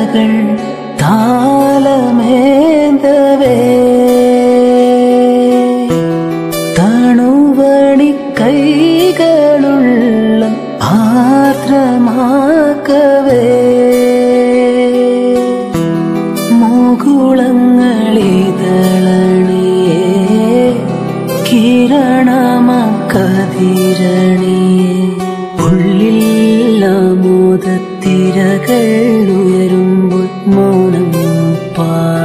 താരകൾ താലമേന്തവേ തണുവണി കൈകളുള്ള ആർദ്രമാക്കവേ മുകുളങ്ങളിതളണിയേ കിരണമക്കതിരണിയേ ഉള്ളിൽ ആമോദത്തിരകൾ ഉയരുമ്പോൾ മൗനം പാ